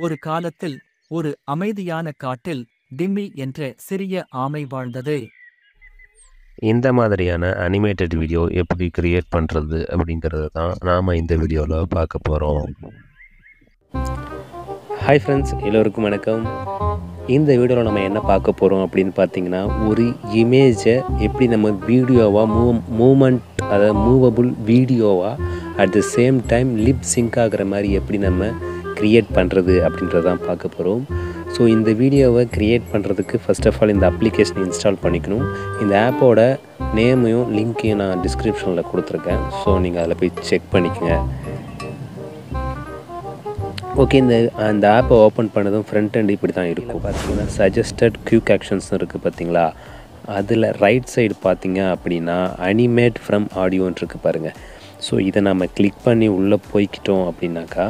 ஒரு காலத்தில் ஒரு அமைதியான காட்டில் டிம்மி என்ற சிறிய ஆமை வாழ்ந்தது இந்த மாதிரியான அனிமேட்டட் வீடியோ எப்படி கிரியேட் பண்ணுறது அப்படிங்கிறத தான் நாம் இந்த வீடியோவில் பார்க்க போகிறோம் ஹாய் ஃப்ரெண்ட்ஸ் எல்லோருக்கும் வணக்கம் இந்த வீடியோவில் நம்ம என்ன பார்க்க போகிறோம் அப்படின்னு பார்த்தீங்கன்னா ஒரு இமேஜை எப்படி நம்ம வீடியோவாக மூவ் மூமெண்ட் அதாவது மூவபுள் வீடியோவாக at the same time lip sync ஆகிற மாதிரி எப்படி நம்ம க்ரியேட் பண்ணுறது அப்படின்றதான் பார்க்க போகிறோம் ஸோ இந்த வீடியோவை க்ரியேட் பண்ணுறதுக்கு ஃபர்ஸ்ட் ஆஃப் ஆல் இந்த அப்ளிகேஷனை இன்ஸ்டால் பண்ணிக்கணும் இந்த ஆப்போட நேமையும் லிங்க்கையும் நான் டிஸ்கிரிப்ஷனில் கொடுத்துருக்கேன் ஸோ நீங்கள் அதில் போய் செக் பண்ணிக்கோங்க ஓகே இந்த அந்த ஆப்பை ஓப்பன் பண்ணதும் ஃப்ரண்ட் end இப்படி தான் இருக்கும் பார்த்தீங்கன்னா சஜஸ்டட் குயிக் ஆக்ஷன்ஸ் இருக்குது பார்த்தீங்களா அதில் ரைட் சைடு பார்த்தீங்க அப்படின்னா அனிமேட் ஃப்ரம் ஆடியோன்னு இருக்குது பாருங்கள் ஸோ இதை நம்ம கிளிக் பண்ணி உள்ளே போய்க்கிட்டோம் அப்படின்னாக்கா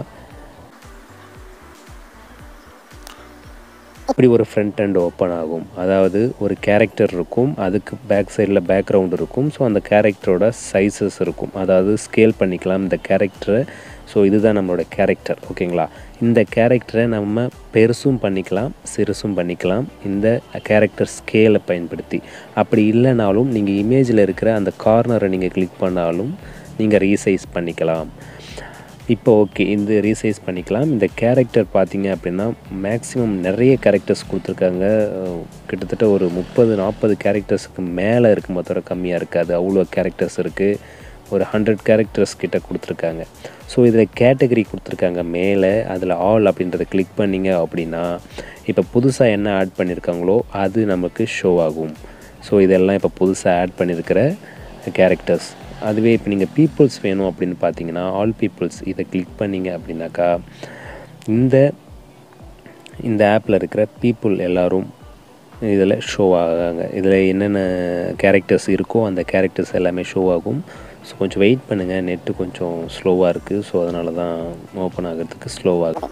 இப்படி ஒரு ஃப்ரண்ட் end ஓப்பன் ஆகும் அதாவது ஒரு கேரக்டர் இருக்கும் அதுக்கு பேக் சைடில் பேக்ரவுண்ட் இருக்கும் ஸோ அந்த கேரக்டரோட சைஸஸ் இருக்கும் அதாவது ஸ்கேல் பண்ணிக்கலாம் இந்த கேரக்டரை ஸோ இதுதான் நம்மளோட கேரக்டர் ஓகேங்களா இந்த கேரக்டரை நம்ம பெருசும் பண்ணிக்கலாம் சிறுசும் பண்ணிக்கலாம் இந்த கேரக்டர் ஸ்கேலை பயன்படுத்தி அப்படி இல்லைனாலும் நீங்கள் இமேஜில் இருக்கிற அந்த கார்னரை நீங்கள் கிளிக் பண்ணாலும் நீங்கள் ரீசைஸ் பண்ணிக்கலாம் இப்போ ஓகே இந்த ரீசைஸ் பண்ணிக்கலாம் இந்த கேரக்டர் பார்த்தீங்க அப்படின்னா மேக்ஸிமம் நிறைய கேரக்டர்ஸ் கொடுத்துருக்காங்க அஹ் கிட்டத்தட்ட ஒரு முப்பது நாற்பது கேரக்டர்ஸுக்கு மேலே இருக்கும் தவிர கம்மியாக இருக்காது அவ்வளோ கேரக்டர்ஸ் இருக்குது ஒரு ஹண்ட்ரட் கேரக்டர்ஸ் கிட்ட கொடுத்துருக்காங்க ஸோ இதில் கேட்டகரி கொடுத்துருக்காங்க மேலே அதில் ஆல் அப்படின்றத கிளிக் பண்ணிங்க அப்படின்னா இப்போ புதுசாக என்ன ஆட் பண்ணியிருக்காங்களோ அது நமக்கு ஷோ ஆகும் ஸோ இதெல்லாம் இப்போ புதுசாக ஆட் பண்ணியிருக்கிற கேரக்டர்ஸ் அதுவே இப்போ நீங்கள் பீப்புள்ஸ் வேணும் அப்படின்னு பார்த்தீங்கன்னா ஆல் பீப்புள்ஸ் இதை கிளிக் பண்ணீங்க அப்படின்னாக்கா இந்த இந்த ஆப்பில் இருக்கிற பீப்புள் எல்லாரும் இதில் ஷோ ஆகாங்க இதில் என்னென்ன கேரக்டர்ஸ் இருக்கோ அந்த கேரக்டர்ஸ் எல்லாமே ஷோ ஆகும் ஸோ கொஞ்சம் வெயிட் பண்ணுங்கள் நெட்டு கொஞ்சம் ஸ்லோவாக இருக்குது ஸோ அதனால தான் ஓப்பன் ஆகிறதுக்கு ஸ்லோவாகும்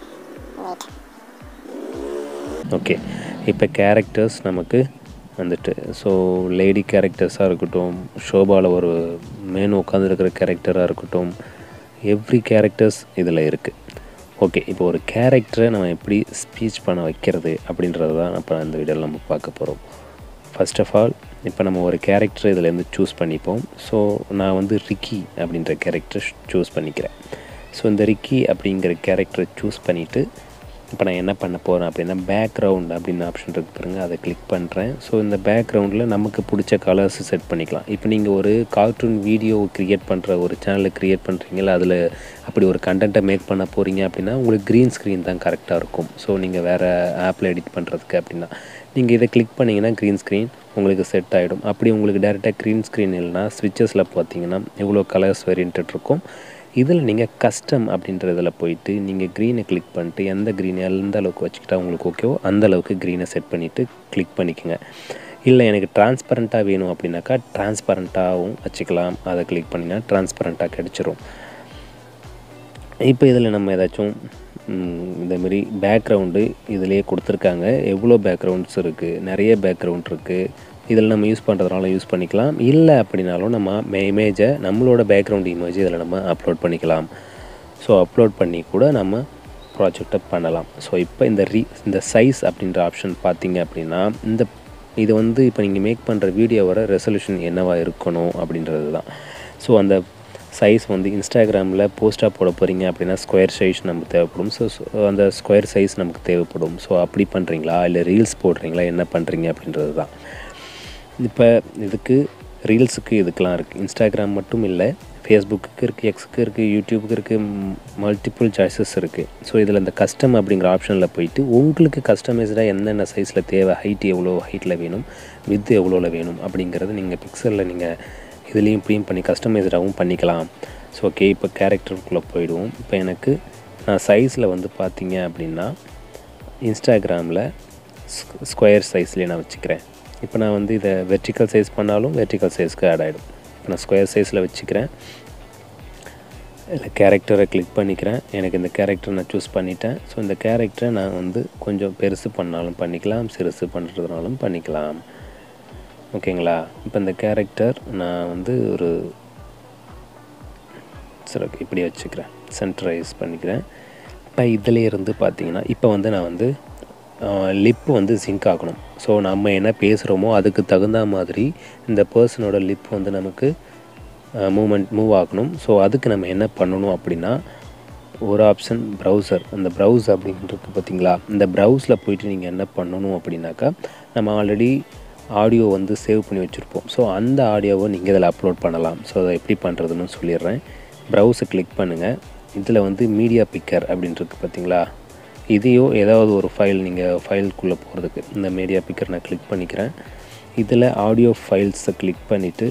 ஓகே இப்போ கேரக்டர்ஸ் நமக்கு வந்துட்டு ஸோ லேடி கேரக்டர்ஸாக இருக்கட்டும் ஷோபாவில் ஒரு மேனு உட்காந்துருக்கிற கேரக்டராக இருக்கட்டும் எவ்ரி கேரக்டர்ஸ் இதில் இருக்குது ஓகே இப்போ ஒரு கேரக்டரை நம்ம எப்படி ஸ்பீச் பண்ண வைக்கிறது அப்படின்றது தான் இப்போ இந்த வீடியோவில் நம்ம பார்க்க போகிறோம் ஃபர்ஸ்ட் ஆஃப் ஆல் இப்போ நம்ம ஒரு கேரக்டர் இதிலேருந்து சூஸ் பண்ணிப்போம் ஸோ நான் வந்து ரிக்கி அப்படின்ற கேரக்டர் சூஸ் பண்ணிக்கிறேன் ஸோ இந்த ரிக்கி அப்படிங்கிற கேரக்டரை சூஸ் பண்ணிவிட்டு இப்போ நான் என்ன பண்ண போகிறேன் அப்படின்னா பேக்ரவுண்ட் அப்படின்னு ஆப்ஷன் இருக்கு பாருங்க அதை கிளிக் பண்ணுறேன் ஸோ இந்த பேக்ரவுண்டில் நமக்கு பிடிச்ச கலர்ஸ் செட் பண்ணிக்கலாம் இப்போ நீங்கள் ஒரு கார்ட்டூன் வீடியோ க்ரியேட் பண்ணுற ஒரு சேனலை க்ரியேட் பண்ணுறீங்களா அதில் அப்படி ஒரு கண்டென்ட்டை மேக் பண்ண போகிறீங்க அப்படின்னா உங்களுக்கு க்ரீன் ஸ்க்ரீன் தான் கரெக்டாக இருக்கும் ஸோ நீங்கள் வேறு ஆப்பில் எடிட் பண்ணுறதுக்கு அப்படின்னா நீங்கள் இதை கிளிக் பண்ணிங்கன்னா க்ரீன் ஸ்க்ரீன் உங்களுக்கு செட் ஆகிடும் அப்படி உங்களுக்கு டேரெக்டாக க்ரீன் ஸ்க்ரீன் இல்லைனா ஸ்விட்சஸில் பார்த்தீங்கன்னா எவ்வளோ கலர்ஸ் வேரியன்ட் இருக்கும் இதில் நீங்கள் கஸ்டம் அப்படின்றதில் போயிட்டு நீங்கள் க்ரீனை கிளிக் பண்ணிட்டு எந்த க்ரீன் எந்த அளவுக்கு வச்சுக்கிட்டா உங்களுக்கு ஓகேவோ அந்த அளவுக்கு க்ரீனை செட் பண்ணிவிட்டு கிளிக் பண்ணிக்கோங்க இல்லை எனக்கு டிரான்ஸ்பரண்ட்டாக வேணும் அப்படின்னாக்கா டிரான்ஸ்பரண்ட்டாகவும் வச்சுக்கலாம் அதை கிளிக் பண்ணிங்கன்னா டிரான்ஸ்பரண்ட்டாக கிடச்சிரும் இப்போ இதில் நம்ம ஏதாச்சும் இந்தமாரி பேக்ரவுண்டு இதிலேயே கொடுத்துருக்காங்க எவ்வளோ பேக்ரவுண்ட்ஸ் இருக்குது நிறைய பேக்ரவுண்ட் இருக்குது இதில் நம்ம யூஸ் பண்ணுறதுனால யூஸ் பண்ணிக்கலாம் இல்லை அப்படின்னாலும் நம்ம இமேஜை நம்மளோட பேக்ரவுண்ட் இமேஜ் இதில் நம்ம அப்லோட் பண்ணிக்கலாம் ஸோ அப்லோட் பண்ணி கூட நம்ம ப்ராஜெக்டை பண்ணலாம் ஸோ இப்போ இந்த ரீ இந்த சைஸ் அப்படின்ற ஆப்ஷன் பார்த்தீங்க அப்படின்னா இந்த இது வந்து இப்போ நீங்கள் மேக் பண்ணுற வீடியோவோட ரெசல்யூஷன் என்னவாக இருக்கணும் அப்படின்றது தான் ஸோ அந்த சைஸ் வந்து இன்ஸ்டாகிராமில் போஸ்ட்டாக போட போகிறீங்க அப்படின்னா ஸ்கொயர் சைஸ் நமக்கு தேவைப்படும் ஸோ அந்த ஸ்கொயர் சைஸ் நமக்கு தேவைப்படும் ஸோ அப்படி பண்ணுறீங்களா இல்லை ரீல்ஸ் போடுறீங்களா என்ன பண்ணுறீங்க அப்படின்றது தான் இப்போ இதுக்கு ரீல்ஸுக்கு இதுக்கெலாம் இருக்குது இன்ஸ்டாகிராம் மட்டும் இல்லை ஃபேஸ்புக்கு இருக்குது எக்ஸுக்கு இருக்குது யூடியூபுக்கு இருக்குது மல்டிபிள் சாய்ஸஸ் இருக்குது ஸோ இதில் இந்த கஸ்டம் அப்படிங்கிற ஆப்ஷனில் போயிட்டு உங்களுக்கு கஸ்டமைஸ்டாக என்னென்ன சைஸில் தேவை ஹைட் எவ்வளோ ஹைட்டில் வேணும் வித் எவ்வளோவில் வேணும் அப்படிங்கிறது நீங்கள் பிக்சரில் நீங்கள் இதுலேயும் இப்படியும் பண்ணி கஸ்டமைஸ்டாகவும் பண்ணிக்கலாம் ஸோ ஓகே இப்போ கேரக்டருக்குள்ளே போயிடுவோம் இப்போ எனக்கு நான் சைஸில் வந்து பார்த்தீங்க அப்படின்னா இன்ஸ்டாகிராமில் ஸ்கொயர் சைஸ்லேயே நான் வச்சுக்கிறேன் இப்போ நான் வந்து இதை வெர்டிக்கல் சைஸ் பண்ணாலும் வெர்டிக்கல் சைஸ்க்கு ஆட் ஆகிடும் இப்போ நான் ஸ்கொயர் சைஸில் வச்சுக்கிறேன் இல்லை கேரக்டரை கிளிக் பண்ணிக்கிறேன் எனக்கு இந்த கேரக்டர் நான் சூஸ் பண்ணிட்டேன் ஸோ இந்த கேரக்டரை நான் வந்து கொஞ்சம் பெருசு பண்ணாலும் பண்ணிக்கலாம் சிறுசு பண்ணுறதுனாலும் பண்ணிக்கலாம் ஓகேங்களா இப்போ இந்த கேரக்டர் நான் வந்து ஒரு சரி ஓகே இப்படி வச்சுக்கிறேன் சென்ட்ரைஸ் பண்ணிக்கிறேன் இப்போ இதிலே இருந்து பார்த்தீங்கன்னா இப்போ வந்து நான் வந்து லிப்பு வந்து சிங்க் ஆகணும் ஸோ நம்ம என்ன பேசுகிறோமோ அதுக்கு தகுந்த மாதிரி இந்த பர்சனோட லிப் வந்து நமக்கு மூமெண்ட் மூவ் ஆகணும் ஸோ அதுக்கு நம்ம என்ன பண்ணணும் அப்படின்னா ஒரு ஆப்ஷன் ப்ரௌசர் அந்த ப்ரௌஸ் அப்படின்றது பார்த்தீங்களா இந்த ப்ரௌஸில் போயிட்டு நீங்கள் என்ன பண்ணணும் அப்படின்னாக்கா நம்ம ஆல்ரெடி ஆடியோ வந்து சேவ் பண்ணி வச்சுருப்போம் ஸோ அந்த ஆடியோவை நீங்கள் இதில் அப்லோட் பண்ணலாம் ஸோ அதை எப்படி பண்ணுறதுன்னு சொல்லிடுறேன் ப்ரௌஸை கிளிக் பண்ணுங்கள் இதில் வந்து மீடியா பிக்கர் அப்படின்றது பார்த்தீங்களா இதையோ ஏதாவது ஒரு ஃபைல் நீங்கள் ஃபைலுக்குள்ளே போகிறதுக்கு இந்த மீடியா பிக்கர் நான் கிளிக் பண்ணிக்கிறேன் இதில் ஆடியோ ஃபைல்ஸை கிளிக் பண்ணிவிட்டு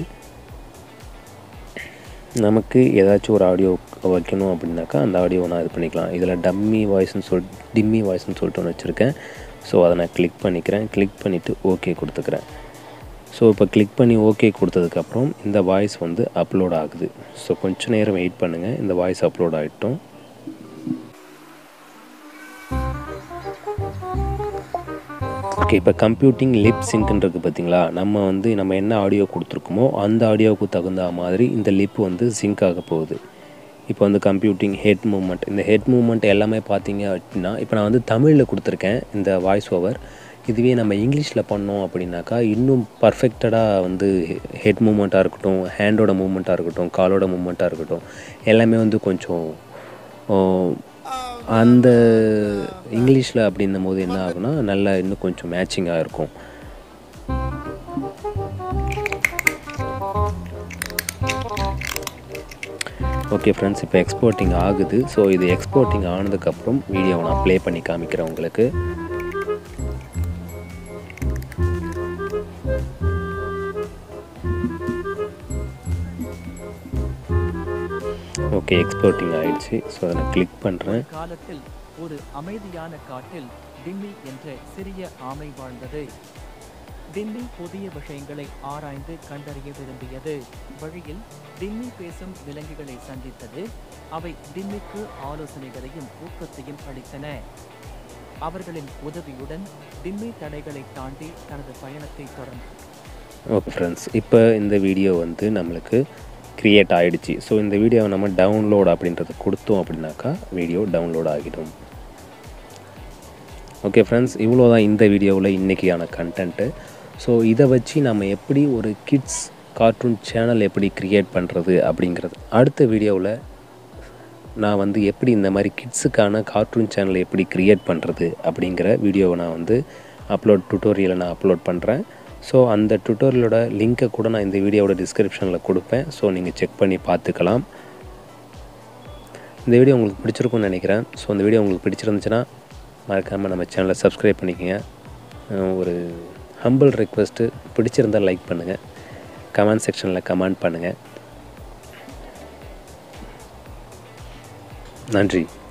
நமக்கு ஏதாச்சும் ஒரு ஆடியோ வைக்கணும் அப்படின்னாக்கா அந்த ஆடியோவை நான் இது பண்ணிக்கலாம் இதில் டம்மி வாய்ஸ்னு சொல் டிம்மி வாய்ஸ்னு சொல்லிட்டு ஒன்று வச்சுருக்கேன் ஸோ அதை நான் கிளிக் பண்ணிக்கிறேன் கிளிக் பண்ணிவிட்டு ஓகே கொடுத்துக்கிறேன் ஸோ இப்போ கிளிக் பண்ணி ஓகே கொடுத்ததுக்கப்புறம் இந்த வாய்ஸ் வந்து அப்லோட் ஆகுது ஸோ கொஞ்சம் நேரம் வெயிட் பண்ணுங்கள் இந்த வாய்ஸ் அப்லோட் ஆகிட்டோம் ஓகே இப்போ கம்ப்யூட்டிங் லிப் சிங்க்ன்றது பார்த்தீங்களா நம்ம வந்து நம்ம என்ன ஆடியோ கொடுத்துருக்கோமோ அந்த ஆடியோவுக்கு தகுந்த மாதிரி இந்த லிப் வந்து சிங்க் ஆக போகுது இப்போ வந்து கம்ப்யூட்டிங் ஹெட் மூமெண்ட் இந்த ஹெட் மூமெண்ட் எல்லாமே பார்த்தீங்க அப்படின்னா இப்போ நான் வந்து தமிழில் கொடுத்துருக்கேன் இந்த வாய்ஸ் ஓவர் இதுவே நம்ம இங்கிலீஷில் பண்ணோம் அப்படின்னாக்கா இன்னும் பர்ஃபெக்டடாக வந்து ஹெட் மூமெண்ட்டாக இருக்கட்டும் ஹேண்டோட மூமெண்ட்டாக இருக்கட்டும் காலோட மூமெண்ட்டாக இருக்கட்டும் எல்லாமே வந்து கொஞ்சம் அந்த இங்கிலீஷில் அப்படின்னும் போது என்ன ஆகுனா நல்லா இன்னும் கொஞ்சம் மேட்சிங்காக இருக்கும் ஓகே ஃப்ரெண்ட்ஸ் இப்போ எக்ஸ்போர்ட்டிங் ஆகுது ஸோ இது எக்ஸ்போர்ட்டிங் ஆனதுக்கப்புறம் வீடியோவை நான் ப்ளே பண்ணி காமிக்கிறேன் உங்களுக்கு ஓகே எக்ஸ்போர்ட்டிங் ஆயிடுச்சு ஸோ அதை நான் கிளிக் பண்ணுறேன் காலத்தில் ஒரு அமைதியான காட்டில் டிம்மி என்ற சிறிய ஆமை வாழ்ந்தது டிம்மி புதிய விஷயங்களை ஆராய்ந்து கண்டறிய விரும்பியது வழியில் டிம்மி பேசும் விலங்குகளை சந்தித்தது அவை டிம்மிக்கு ஆலோசனைகளையும் ஊக்கத்தையும் அளித்தன அவர்களின் உதவியுடன் டிம்மி தடைகளை தாண்டி தனது பயணத்தை தொடர்ந்தது ஓகே ஃப்ரெண்ட்ஸ் இப்போ இந்த வீடியோ வந்து நம்மளுக்கு க்ரியேட் ஆகிடுச்சு ஸோ இந்த வீடியோவை நம்ம டவுன்லோட் அப்படின்றத கொடுத்தோம் அப்படின்னாக்கா வீடியோ டவுன்லோட் ஆகிடும் ஓகே ஃப்ரெண்ட்ஸ் இவ்வளோ தான் இந்த வீடியோவில் இன்றைக்கியான கண்டென்ட்டு ஸோ இதை வச்சு நம்ம எப்படி ஒரு கிட்ஸ் கார்ட்டூன் சேனல் எப்படி க்ரியேட் பண்ணுறது அப்படிங்கிறது அடுத்த வீடியோவில் நான் வந்து எப்படி இந்த மாதிரி கிட்ஸுக்கான கார்ட்டூன் சேனலை எப்படி க்ரியேட் பண்ணுறது அப்படிங்கிற வீடியோவை நான் வந்து அப்லோட் டுட்டோரியலை நான் அப்லோட் பண்ணுறேன் ஸோ அந்த டுட்டோரியலோட லிங்க்கை கூட நான் இந்த வீடியோவோட டிஸ்கிரிப்ஷனில் கொடுப்பேன் ஸோ நீங்கள் செக் பண்ணி பார்த்துக்கலாம் இந்த வீடியோ உங்களுக்கு பிடிச்சிருக்கும்னு நினைக்கிறேன் ஸோ இந்த வீடியோ உங்களுக்கு பிடிச்சிருந்துச்சுன்னா மறக்காமல் நம்ம சேனலை சப்ஸ்கிரைப் பண்ணிக்கோங்க அஹ் ஒரு ஹம்பிள் ரெக்வெஸ்ட்டு பிடிச்சிருந்தால் லைக் பண்ணுங்கள் கமெண்ட் செக்ஷனில் கமெண்ட் பண்ணுங்கள் நன்றி